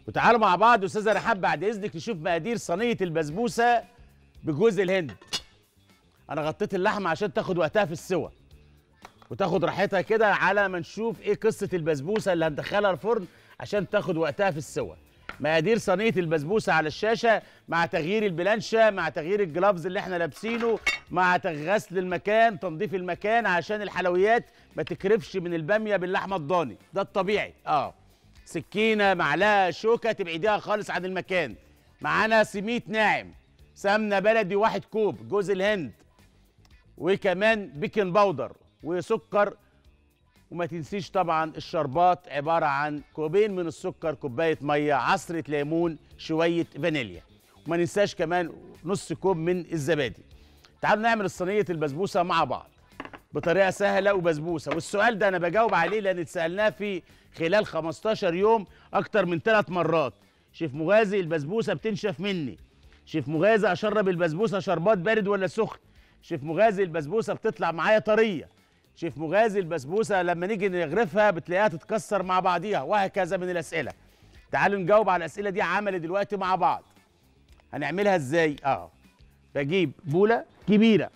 وتعالوا مع بعض استاذه رحاب بعد اذنك نشوف مقادير صينيه البسبوسه بجوز الهند انا غطيت اللحمه عشان تاخد وقتها في السوى وتاخد راحتها كده على ما نشوف ايه قصه البسبوسه اللي هندخلها الفرن عشان تاخد وقتها في السوى مقادير صينيه البسبوسه على الشاشه مع تغيير البلانشه مع تغيير الجلافز اللي احنا لابسينه مع غسل المكان تنظيف المكان عشان الحلويات ما تكرفش من الباميه باللحمه الضاني ده الطبيعي اه سكينه معلقه شوكه تبعديها خالص عن المكان معانا سميت ناعم سمنه بلدي واحد كوب جوز الهند وكمان بيكنج باودر وسكر وما تنسيش طبعا الشربات عباره عن كوبين من السكر كوبايه ميه عصره ليمون شويه فانيليا وما ننساش كمان نص كوب من الزبادي تعالوا نعمل الصينيه البسبوسه مع بعض بطريقه سهله وبسبوسه والسؤال ده انا بجاوب عليه لان اتسالناه في خلال 15 يوم اكتر من ثلاث مرات شيف مغازي البسبوسه بتنشف مني شيف مغازي اشرب البسبوسه شربات بارد ولا سخن شيف مغازي البسبوسه بتطلع معايا طريه شيف مغازي البسبوسه لما نيجي نغرفها بتلاقيها تتكسر مع بعضيها وهكذا من الاسئله تعالوا نجاوب على الاسئله دي عملي دلوقتي مع بعض هنعملها ازاي اه بجيب بوله كبيره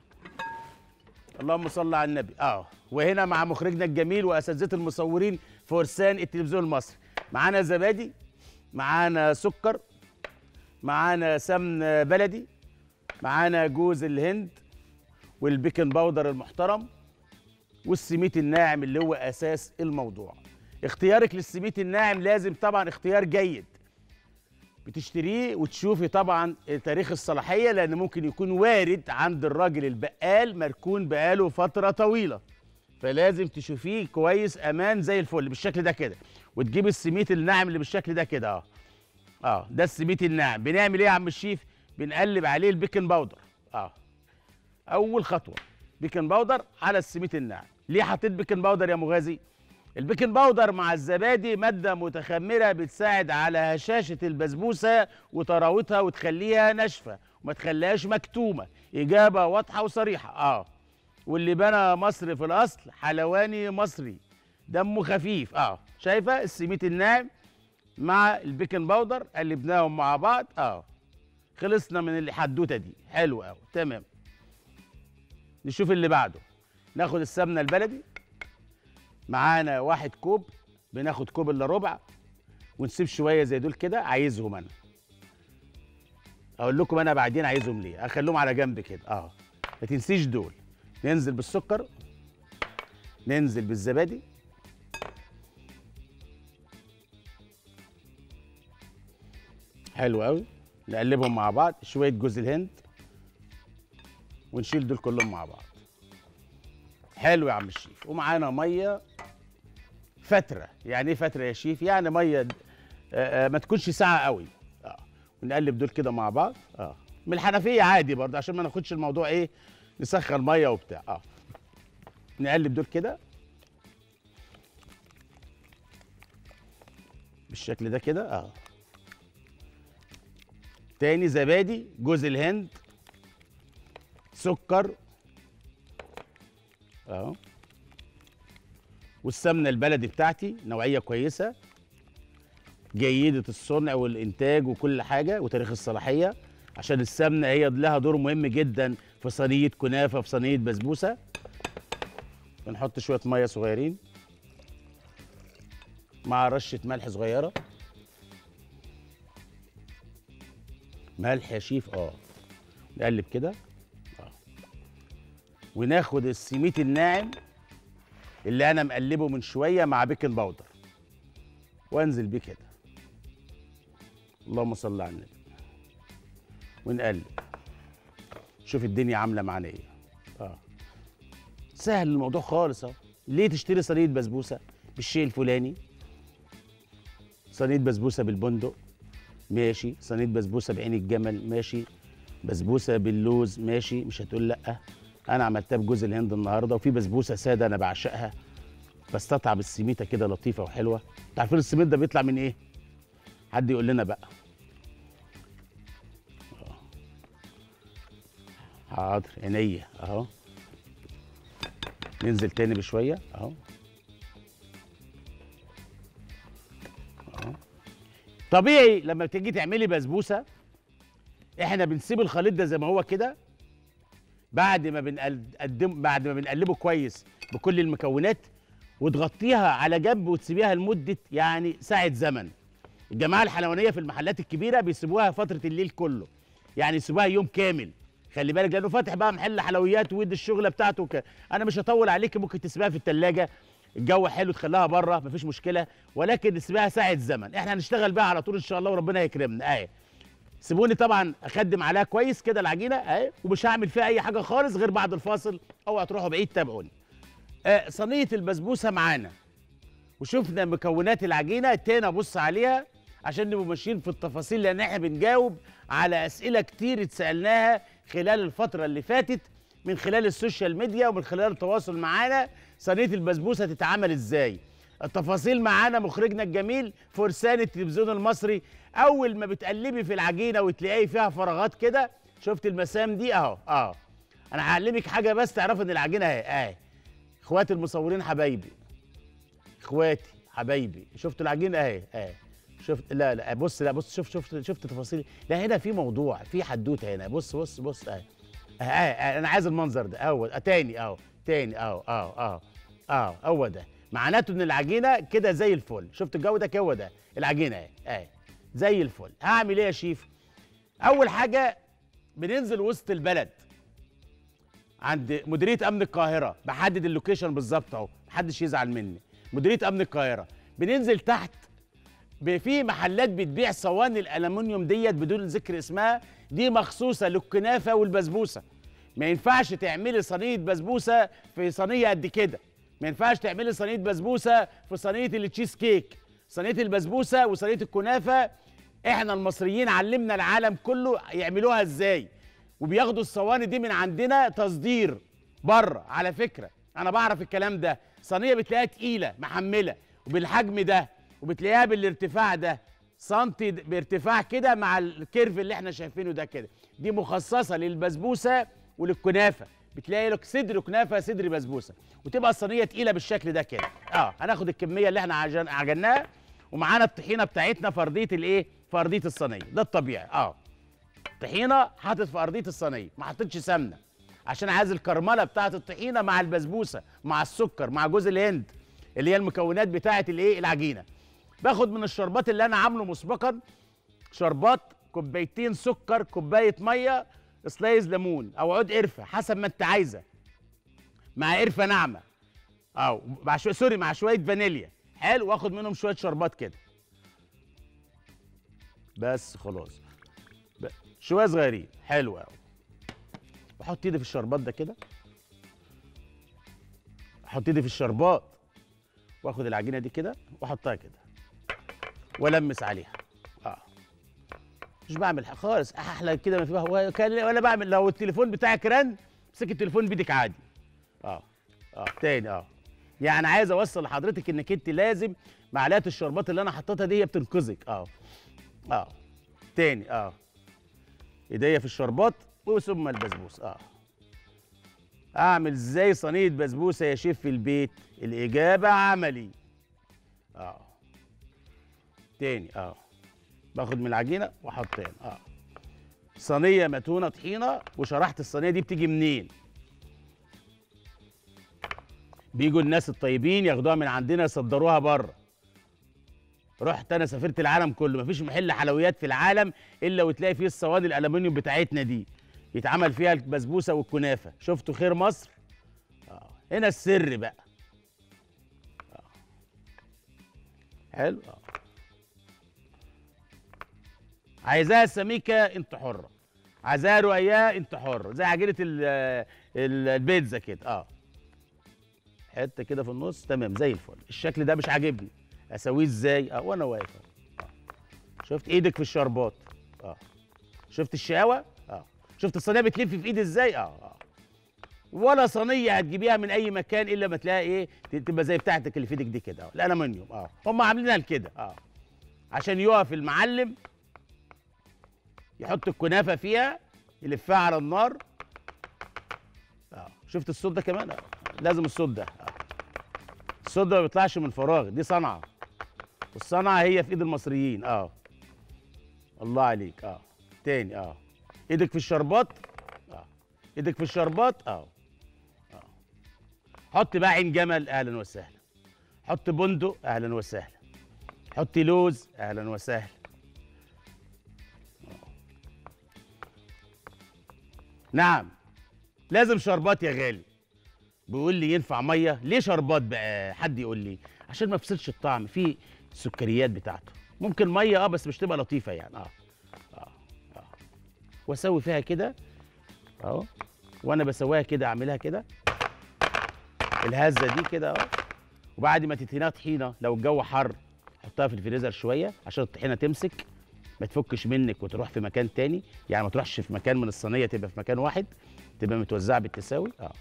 اللهم صل على النبي اه وهنا مع مخرجنا الجميل واساتذه المصورين فرسان التلفزيون المصري معانا زبادي معانا سكر معانا سمن بلدي معانا جوز الهند والبيكنج باودر المحترم والسميت الناعم اللي هو اساس الموضوع اختيارك للسميت الناعم لازم طبعا اختيار جيد بتشتريه وتشوفي طبعا تاريخ الصلاحيه لان ممكن يكون وارد عند الراجل البقال مركون بقاله فتره طويله فلازم تشوفيه كويس امان زي الفل بالشكل ده كده وتجيب السميت الناعم اللي بالشكل ده كده اه اه ده السميت الناعم بنعمل ايه يا عم الشيف بنقلب عليه البيكنج باودر اه اول خطوه بيكنج باودر على السميت الناعم ليه حطيت بيكنج باودر يا مغازي البيكنج باودر مع الزبادي ماده متخمره بتساعد على هشاشه البسبوسه وطراوتها وتخليها ناشفه وما تخليهاش مكتومه اجابه واضحه وصريحه اه واللي بنى مصر في الاصل حلواني مصري دمه خفيف اه شايفه السميت الناعم مع البيكنج باودر قلبناهم مع بعض اه خلصنا من الحدوته دي حلو قوي تمام نشوف اللي بعده ناخد السمنه البلدي معانا واحد كوب بناخد كوب الا ربع ونسيب شويه زي دول كده عايزهم انا اقول لكم انا بعدين عايزهم ليه اخليهم على جنب كده اه ما تنسيش دول ننزل بالسكر ننزل بالزبادي حلو قوي نقلبهم مع بعض شويه جوز الهند ونشيل دول كلهم مع بعض حلو يا عم الشيف ومعانا ميه فتره يعني ايه فتره يا شيف يعني ميه آه، آه، ما تكونش ساقعه قوي اه ونقلب دول كده مع بعض اه من الحنفيه عادي برضه عشان ما ناخدش الموضوع ايه نسخن ميه وبتاع اه نقلب دول كده بالشكل ده كده اه تاني زبادي جوز الهند سكر اهو والسمنه البلدي بتاعتي نوعيه كويسه جيده الصنع والانتاج وكل حاجه وتاريخ الصلاحيه عشان السمنه هي لها دور مهم جدا في صينيه كنافه في صينيه بسبوسه بنحط شويه ميه صغيرين مع رشه ملح صغيره ملح يا شيف اه نقلب كده اه وناخد السميت الناعم اللي انا مقلبه من شويه مع بيكنج باودر وانزل بيه كده اللهم صل على النبي ونقلب شوف الدنيا عامله معانا ايه اه سهل الموضوع خالص اهو ليه تشتري صينيه بسبوسه بالشيء الفلاني صينيه بسبوسه بالبندق ماشي صينيه بسبوسه بعين الجمل ماشي بسبوسه باللوز ماشي مش هتقول لا انا عملتها بجوز الهند النهارده وفي بسبوسه ساده انا بعشقها بستطعم السميته كده لطيفه وحلوه انتوا عارفين السميت ده بيطلع من ايه حد يقول لنا بقى آه. حاضر عينيا اهو ننزل تاني بشويه اهو اهو طبيعي لما تيجي تعملي بسبوسه احنا بنسيب الخليط ده زي ما هو كده بعد ما بنقدم بعد ما بنقلبه كويس بكل المكونات وتغطيها على جنب وتسيبيها لمده يعني ساعه زمن الجماعه الحلوانيه في المحلات الكبيره بيسيبوها فتره الليل كله يعني يسيبوها يوم كامل خلي بالك لانه فاتح بقى محل حلويات ويدي الشغله بتاعته ك... انا مش هطول عليك ممكن تسيبها في الثلاجه الجو حلو تخليها بره مفيش مشكله ولكن نسيبها ساعه زمن احنا هنشتغل بقى على طول ان شاء الله وربنا يكرمنا اهي سيبوني طبعا اخدم عليها كويس كده العجينه اهي ومش هعمل فيها اي حاجه خالص غير بعد الفاصل او هتروحوا بعيد تابعوني آه صينيه البسبوسه معانا وشفنا مكونات العجينه تاني ابص عليها عشان نبقى ماشيين في التفاصيل لان احنا بنجاوب على اسئله كتير اتسالناها خلال الفتره اللي فاتت من خلال السوشيال ميديا ومن خلال التواصل معانا صينيه البسبوسه تتعمل ازاي التفاصيل معانا مخرجنا الجميل فرسان التلفزيون المصري اول ما بتقلبي في العجينه وتلاقي فيها فراغات كده شفت المسام دي اهو اه انا هعلمك حاجه بس تعرف ان العجينه اهي اهي اخواتي المصورين حبايبي اخواتي حبايبي شفتوا العجينه اهي اهي شفت لا لا بص لا بص شوف شفت شفت تفاصيل لا هنا في موضوع في حدوته هنا بص بص بص اهي آه آه انا عايز المنظر ده اهو آه تاني اهو تاني اهو اهو اهو اهو هو ده معناته ان العجينه كده زي الفل شفت الجو ده هو ده العجينه اهي اهي زي الفل هعمل ايه يا شيف اول حاجه بننزل وسط البلد عند مديريه امن القاهره بحدد اللوكيشن بالظبط اهو محدش يزعل مني مديريه امن القاهره بننزل تحت في محلات بتبيع صواني الالومنيوم ديت بدون ذكر اسمها دي مخصوصه للكنافه والبسبوسه ما ينفعش تعملي صينيه بسبوسه في صينيه قد كده ما ينفعش تعملي صينيه بسبوسه في صينيه التشيز كيك صينيه البسبوسه وصينيه الكنافه احنا المصريين علمنا العالم كله يعملوها ازاي وبياخدوا الصواني دي من عندنا تصدير بره على فكره انا بعرف الكلام ده صينيه بتلاقيها تقيله محمله وبالحجم ده وبتلاقيها بالارتفاع ده سنتي بارتفاع كده مع الكيرف اللي احنا شايفينه ده كده دي مخصصه للبسبوسه وللكنافه بتلاقي لك صدر كنافه صدر بسبوسه وتبقى الصينيه تقيله بالشكل ده كده اه هناخد الكميه اللي احنا عجن عجناها ومعانا الطحينه بتاعتنا في ارضيه الايه في ارضيه الصينيه ده الطبيعي اه طحينه حاطط في ارضيه الصينيه ما حطيتش سمنه عشان عايز الكرمله بتاعت الطحينه مع البسبوسه مع السكر مع جوز الهند اللي هي المكونات بتاعت الايه العجينه باخد من الشربات اللي انا عامله مسبقا شربات كوبايتين سكر كوبايه ميه سلايز ليمون او عود قرفه حسب ما انت عايزه مع قرفه ناعمه او مع شويه سوري مع شويه فانيليا حلو واخد منهم شويه شربات كده بس خلاص ب- شويه صغيرين حلو قوي بحط ايدي في الشربات ده كده احط ايدي في الشربات واخد العجينه دي كده واحطها كده والمس عليها اه مش بعمل حاجة خالص احلى كده ما فيها هو كان ولا بعمل لو التليفون بتاعك رن امسك التليفون بايدك عادي اه اه تاني اه يعني عايز اوصل لحضرتك انك انت لازم معلقه الشربات اللي انا حطيتها دي هي بتنقذك اه اه تاني اه ايديا في الشربات وثم البسبوسه اه اعمل ازاي صينيه بسبوسه يا شيف في البيت الاجابه عملي اه تاني اه باخد من العجينه واحط تاني اه صينيه متونه طحينه وشرحت الصينيه دي بتيجي منين بيجوا الناس الطيبين ياخدوها من عندنا يصدروها بره رحت انا سافرت العالم كله مفيش محل حلويات في العالم الا وتلاقي فيه الصواني الالومنيوم بتاعتنا دي يتعمل فيها البسبوسه والكنافه شفتوا خير مصر آه. هنا السر بقى آه. حلو آه. عايزاها سميكه انت حره عايزاها رقيقه انت حر زي عجينه ال- ال- البيتزا كده اه حته كده في النص تمام زي الفل الشكل ده مش عاجبني اسويه ازاي اه وانا واقف أهو. آه. شفت ايدك في الشربات اه شفت الشقاوه اه شفت الصينيه بتلف في ايدي ازاي اه اه ولا صينيه هتجيبيها من اي مكان الا ما تلاقي ايه ت- تبقى زي بتاعتك اللي في ايدك دي كده اه الالومنيوم اه هم عاملينها لكده اه عشان يقف المعلم يحط الكنافه فيها يلفها على النار اه شفت الصوت ده كمان اه لازم الصوت ده اه الصوت ده ما بيطلعش من فراغ دي صنعه والصنعه هي في ايد المصريين اه الله عليك اه تاني اه ايدك في الشربات اه ايدك في الشربات اه اه حط بقى عين جمل اهلا وسهلا حط بندق اهلا وسهلا حط لوز اهلا وسهلا آه. نعم لازم شربات يا غالي بيقول لي ينفع ميه ليه شربات بقى حد يقول لي عشان ما يفسدش الطعم في السكريات بتاعته ممكن ميه اه بس مش تبقى لطيفه يعني اه اه اه واسوي فيها كده اهو وانا بسويها كده اعملها كده الهزه دي كده اهو وبعد ما تدهنها طحينه لو الجو حر حطها في الفريزر شويه عشان الطحينه تمسك ما تفكش منك وتروح في مكان تاني يعني ما تروحش في مكان من الصينيه تبقى في مكان واحد تبقى متوزعه بالتساوي اه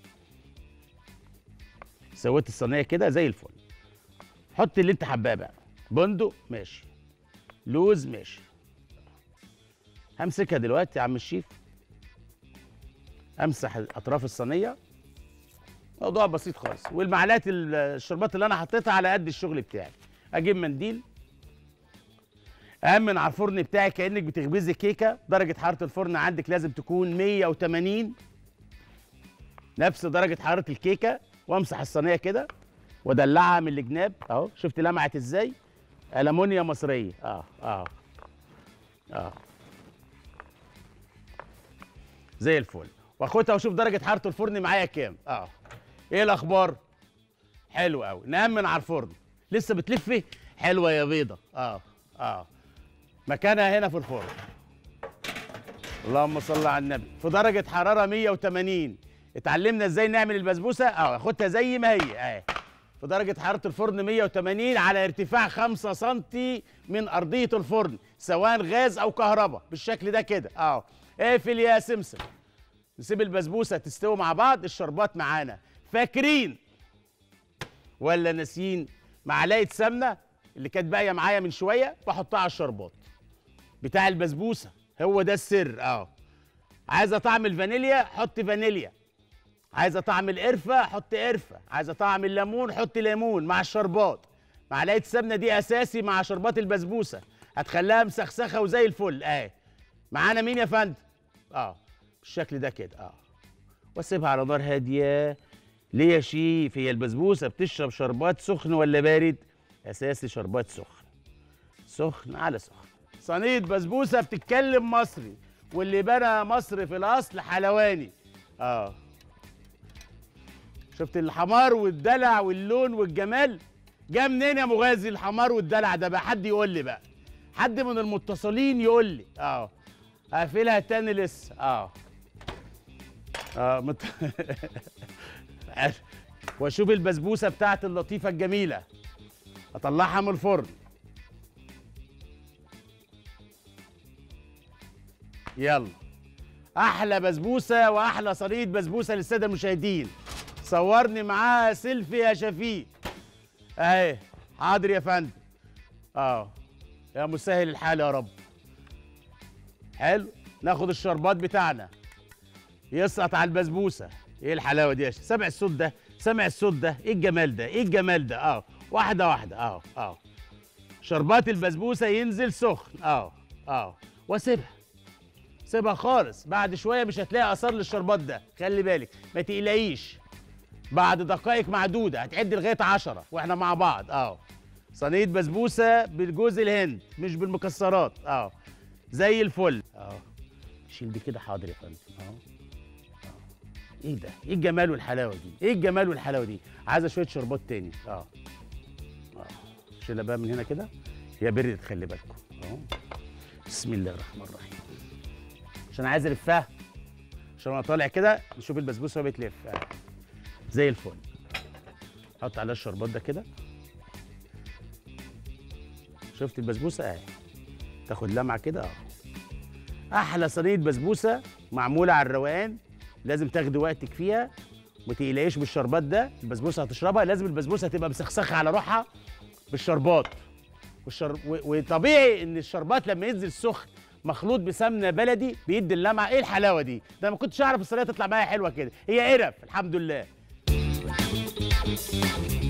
سويت الصينيه كده زي الفل حط اللي انت حباه بقى بندق ماشي لوز ماشي همسكها دلوقتي يا عم الشيف امسح اطراف الصينيه موضوع بسيط خالص والمعلقه ال- الشربات اللي انا حطيتها على قد الشغل بتاعي اجيب منديل امن على الفرن بتاعي كانك بتخبزي كيكه درجه حراره الفرن عندك لازم تكون 180 نفس درجه حراره الكيكه وامسح الصينيه كده وادلعها من الجناب اهو شفت لمعت ازاي المونيا مصريه اه اه اه زي الفل واخدها واشوف درجه حراره الفرن معايا كام اه ايه الاخبار حلو قوي نامن على الفرن لسه بتلفي حلوه يا بيضه اه اه مكانها هنا في الفرن اللهم صل على النبي في درجه حراره 180 اتعلمنا ازاي نعمل البسبوسه اه اخدها زي ما هي اه في درجه حراره الفرن 180 على ارتفاع 5 سم من ارضيه الفرن سواء غاز او كهرباء بالشكل ده كده اه اقفل يا سمسم نسيب البسبوسه تستوي مع بعض الشربات معانا فاكرين ولا ناسيين معلقه سمنه اللي كانت باقيه معايا من شويه واحطها على الشربات بتاع البسبوسه هو ده السر اه عايزه طعم الفانيليا حط فانيليا عايزه طعم القرفه حط قرفه عايزه طعم الليمون حط ليمون مع الشربات معلقه السمنه دي اساسي مع شربات البسبوسه هتخليها مسخسخه وزي الفل اه معانا مين يا فندم اه بالشكل ده كده اه واسيبها على نار هاديه ليه يا شيف هي البسبوسه بتشرب شربات سخن ولا بارد اساسي شربات سخن سخن على سخن صينيه بسبوسه بتتكلم مصري واللي بنى مصر في الاصل حلواني اه شفت الحمار والدلع واللون والجمال جه منين يا مغازي الحمار والدلع ده بقى حد يقول لي بقى حد من المتصلين يقول لي اه هقفلها تاني لسه اه اه مت... واشوف البسبوسه بتاعت اللطيفه الجميله اطلعها من الفرن يلا احلى بسبوسه واحلى صينيه بسبوسه للساده المشاهدين صورني معاها سيلفي يا شفيق اهي حاضر يا فندم اه يا مسهل الحال يا رب حلو ناخد الشربات بتاعنا يسقط على البسبوسه ايه الحلاوه دي يا شيخ سامع الصوت ده سامع الصوت ده ايه الجمال ده ايه الجمال ده اه واحده واحده اه اه شربات البسبوسه ينزل سخن اه اه واسيبها سيبها خالص بعد شويه مش هتلاقي اثار للشربات ده خلي بالك ما تقلقيش بعد دقائق معدوده هتعد لغايه عشرة واحنا مع بعض اه صينيه بسبوسه بالجوز الهند مش بالمكسرات اه زي الفل اه شيل دي كده حاضر يا فندم اه ايه ده؟ ايه الجمال والحلاوه دي؟ ايه الجمال والحلاوه دي؟ عايزه شويه شربات تاني اه اه شيلها بقى من هنا كده هي بردت خلي بالكم اه بسم الله الرحمن الرحيم عشان عايز الفها عشان وانا طالع كده نشوف البسبوسه وهي بتلف آه. زي الفل حط عليها الشربات ده كده شفت البسبوسه اهي تاخد لمعه كده اه احلى صينيه بسبوسه معموله على الروقان لازم تاخدي وقتك فيها ما تقلقيش بالشربات ده البسبوسه هتشربها لازم البسبوسه تبقى مسخسخه على روحها بالشربات والشر... و... وطبيعي ان الشربات لما ينزل سخن مخلوط بسمنه بلدي بيدي اللمعه ايه الحلاوه دي ده ما كنتش اعرف الصينيه تطلع معايا حلوه كده هي قرف الحمد لله